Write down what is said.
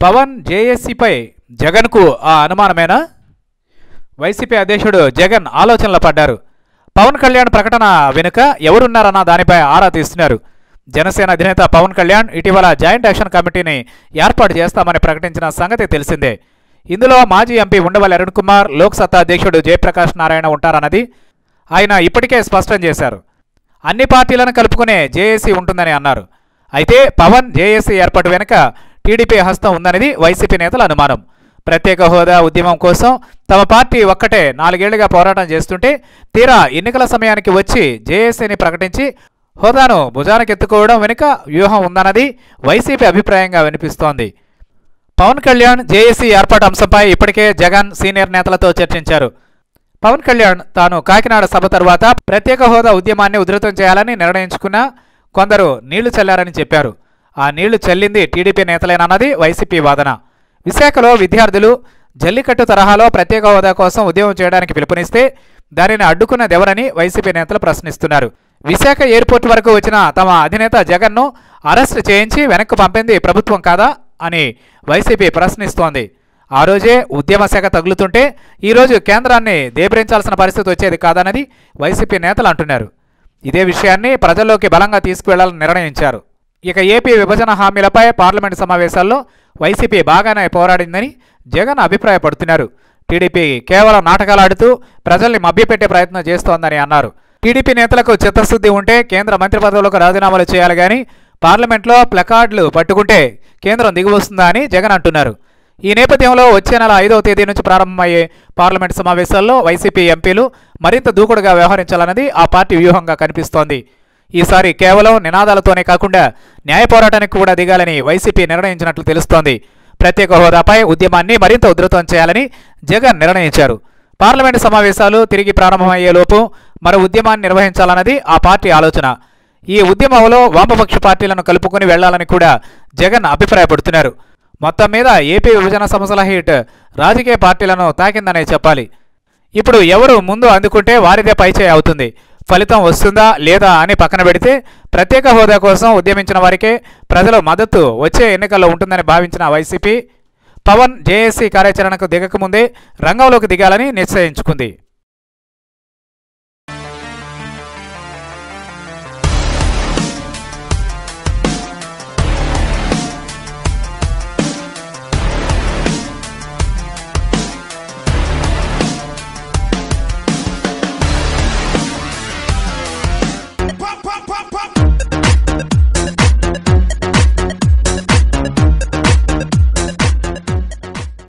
పవన్ జేఏసీపై జగన్కు ఆ అనుమానమేనా వైసీపీ అధ్యక్షుడు జగన్ ఆలోచనలో పడ్డారు పవన్ కళ్యాణ్ ప్రకటన వెనుక ఎవరున్నారన్న దానిపై ఆరా తీస్తున్నారు జనసేన అధినేత పవన్ కళ్యాణ్ ఇటీవల జాయింట్ యాక్షన్ కమిటీని ఏర్పాటు చేస్తామని ప్రకటించిన సంగతి తెలిసిందే ఇందులో మాజీ ఎంపీ ఉండవల్లి అరుణ్ కుమార్ లోక్సత్తా అధ్యక్షుడు జయప్రకాష్ నారాయణ ఉంటారన్నది ఆయన ఇప్పటికే స్పష్టం చేశారు అన్ని పార్టీలను కలుపుకునే జేఏసీ ఉంటుందని అన్నారు అయితే పవన్ జేఏసీ ఏర్పాటు వెనుక టీడీపీ హస్తం ఉందనేది వైసీపీ నేతల అనుమానం ప్రత్యేక హోదా ఉద్యమం కోసం తమ పార్టీ ఒక్కటే నాలుగేళ్లుగా పోరాటం చేస్తుంటే తీరా ఎన్నికల సమయానికి వచ్చి జేఏసీని ప్రకటించి హోదాను భుజానకెత్తుకోవడం వెనుక వ్యూహం ఉందన్నది వైసీపీ అభిప్రాయంగా వినిపిస్తోంది పవన్ కళ్యాణ్ జేఏసీ ఏర్పాటు అంశంపై ఇప్పటికే జగన్ సీనియర్ నేతలతో చర్చించారు పవన్ కళ్యాణ్ తాను కాకినాడ సభ తరువాత ప్రత్యేక హోదా ఉద్యమాన్ని ఉధృతం చేయాలని నిర్ణయించుకున్నా కొందరు నీళ్లు చల్లారని చెప్పారు ఆ నీళ్లు చల్లింది టీడీపీ నేతలేనన్నది వైసీపీ వాదన విశాఖలో విద్యార్థులు జల్లికట్టు తరహాలో ప్రత్యేక హోదా కోసం ఉద్యమం చేయడానికి పిలుపునిస్తే దానిని అడ్డుకున్నదెవరని వైసీపీ నేతలు ప్రశ్నిస్తున్నారు విశాఖ ఎయిర్పోర్ట్ వరకు వచ్చిన తమ అధినేత జగన్ను అరెస్ట్ చేయించి వెనక్కు పంపింది ప్రభుత్వం కాదా అని వైసీపీ ప్రశ్నిస్తోంది ఆ రోజే ఉద్యమ శాఖ తగులుతుంటే ఈరోజు కేంద్రాన్ని దేబరించాల్సిన పరిస్థితి వచ్చేది కాదన్నది వైసీపీ నేతలు అంటున్నారు ఇదే విషయాన్ని ప్రజల్లోకి బలంగా తీసుకువెళ్లాలని నిర్ణయించారు ఇక ఏపీ విభజన హామీలపై పార్లమెంటు సమావేశాల్లో వైసీపీ బాగానే పోరాడిందని జగన్ అభిప్రాయపడుతున్నారు టీడీపీ కేవలం నాటకాలాడుతూ ప్రజల్ని మభ్యపెట్టే ప్రయత్నం చేస్తోందని అన్నారు టీడీపీ నేతలకు చిత్తశుద్ధి ఉంటే కేంద్ర మంత్రి పదవులకు రాజీనామాలు చేయాలి కానీ పార్లమెంట్లో ప్లకార్డులు పట్టుకుంటే కేంద్రం దిగివస్తుందా అని జగన్ అంటున్నారు ఈ నేపథ్యంలో వచ్చే నెల ఐదవ తేదీ నుంచి ప్రారంభమయ్యే పార్లమెంట్ సమావేశాల్లో వైసీపీ ఎంపీలు మరింత దూకుడుగా వ్యవహరించాలన్నది ఆ పార్టీ వ్యూహంగా కనిపిస్తోంది ఈసారి కేవలం నినాదాలతోనే కాకుండా న్యాయ పోరాటానికి కూడా దిగాలని వైసీపీ నిర్ణయించినట్లు తెలుస్తోంది ప్రత్యేక హోదాపై ఉద్యమాన్ని మరింత ఉధృతం చేయాలని జగన్ నిర్ణయించారు పార్లమెంటు సమావేశాలు తిరిగి ప్రారంభమయ్యేలోపు మరో ఉద్యమాన్ని నిర్వహించాలన్నది ఆ పార్టీ ఆలోచన ఈ ఉద్యమంలో వామపక్ష పార్టీలను కలుపుకొని వెళ్లాలని కూడా జగన్ అభిప్రాయపడుతున్నారు మొత్తం మీద ఏపీ విభజన సమస్యల హీట్ రాజకీయ పార్టీలను తాకిందనే చెప్పాలి ఇప్పుడు ఎవరు ముందు అందుకుంటే వారిదే పైచేయి అవుతుంది ఫలితం వస్తుందా లేదా అని పక్కన పెడితే ప్రత్యేక హోదా కోసం ఉద్యమించిన వారికే ప్రజల మద్దతు వచ్చే ఎన్నికల్లో ఉంటుందని భావించిన వైసీపీ పవన్ జేఏసీ కార్యాచరణకు దిగకముందే రంగంలోకి దిగాలని నిశ్చయించుకుంది